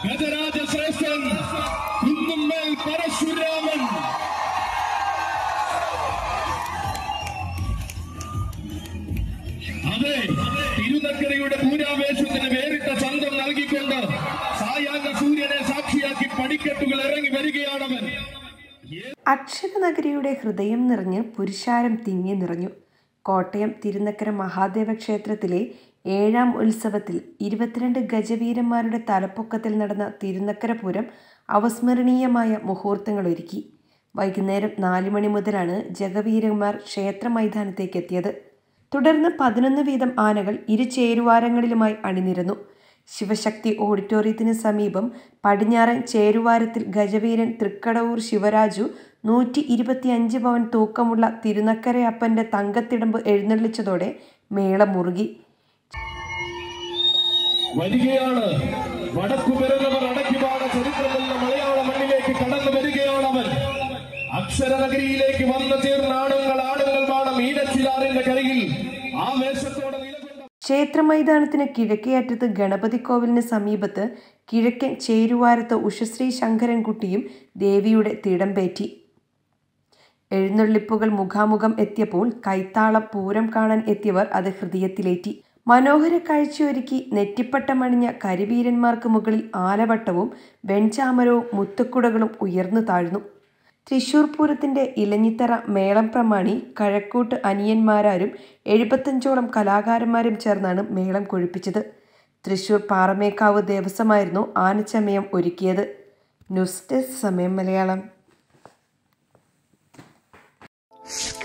ഗജരാജ ശ്രേഷ്ഠൻ കുന്നുമ്മൽ പരശുരാമൻ അതെ തിരുനക്കരയുടെ പൂരാവേശത്തിന് വേറിട്ട ചന്തം നൽകിക്കൊണ്ട് സായാഹ്ന സൂര്യനെ സാക്ഷിയാക്കി പടിക്കെട്ടുകൾ ഇറങ്ങി വരികയാണവൻ അക്ഷരനഗരിയുടെ ഹൃദയം നിറഞ്ഞ് പുരുഷാരം തിങ്ങി നിറഞ്ഞു കോട്ടയം തിരുനക്കര മഹാദേവ ക്ഷേത്രത്തിലെ ഏഴാം ഉത്സവത്തിൽ ഇരുപത്തിരണ്ട് ഗജവീരന്മാരുടെ തലപ്പൊക്കത്തിൽ നടന്ന തിരുനക്കര പൂരം അവസ്മരണീയമായ മുഹൂർത്തങ്ങളൊരുക്കി വൈകുന്നേരം നാല് മണി മുതലാണ് ജഗവീരന്മാർ ക്ഷേത്ര മൈതാനത്തേക്ക് എത്തിയത് തുടർന്ന് പതിനൊന്ന് വീതം ആനകൾ ഇരു ചേരുവാരങ്ങളിലുമായി അണിനിരന്നു ശിവശക്തി ഓഡിറ്റോറിയത്തിന് സമീപം പടിഞ്ഞാറൻ ചേരുവാരത്തിൽ ഗജവീരൻ തൃക്കടവൂർ ശിവരാജു നൂറ്റി ഇരുപത്തിയഞ്ച് പവൻ തൂക്കമുള്ള തിരുനക്കരയപ്പന്റെ തങ്കത്തിടമ്പ് എഴുന്നള്ളിച്ചതോടെ മേളം മുറുകി വരികയാണ് വടക്കു പിറന്നവർ അടക്കിവാണ ചരിത്രമെന്ന മലയാള മണ്ണിലേക്ക് കടന്നു വരികയാണവൻ അക്ഷരനഗരിയിലേക്ക് വന്നു ചേർന്ന ആണുങ്ങൾ ആണുങ്ങൾ വാണം ഈനച്ചിലാറിന്റെ കരയിൽ ആവേശത്തോടെ നിലകൊണ്ട ക്ഷേത്ര മൈതാനത്തിന് കിഴക്കേ അറ്റത്ത് ഗണപതി കോവിലിന് സമീപത്ത് കിഴക്കൻ ചേരുവാരത്ത് ഉഷശ്രീ ശങ്കരൻകുട്ടിയും ദേവിയുടെ തിടമ്പേറ്റി എഴുന്നള്ളിപ്പുകൾ മുഖാമുഖം എത്തിയപ്പോൾ കൈത്താളം പൂരം കാണാൻ എത്തിയവർ അത് ഹൃദയത്തിലേറ്റി മനോഹര കാഴ്ചയൊരുക്കി നെറ്റിപ്പട്ടമണിഞ്ഞ കരിവീരന്മാർക്ക് മുകളിൽ ആലവട്ടവും വെൺചാമരവും മുത്തുക്കുടകളും ഉയർന്നു താഴ്ന്നു തൃശൂർ പൂരത്തിന്റെ ഇലഞ്ഞിത്തറ മേളം പ്രമാണി കഴക്കൂട്ട് അനിയന്മാരാരും എഴുപത്തഞ്ചോളം കലാകാരന്മാരും ചേർന്നാണ് മേളം കൊഴിപ്പിച്ചത് തൃശൂർ പാറമേക്കാവ് ദേവസ്വമായിരുന്നു ആനച്ചമയം ഒരുക്കിയത് ന്യൂസ് ഡെസ്ക് സമയം മലയാളം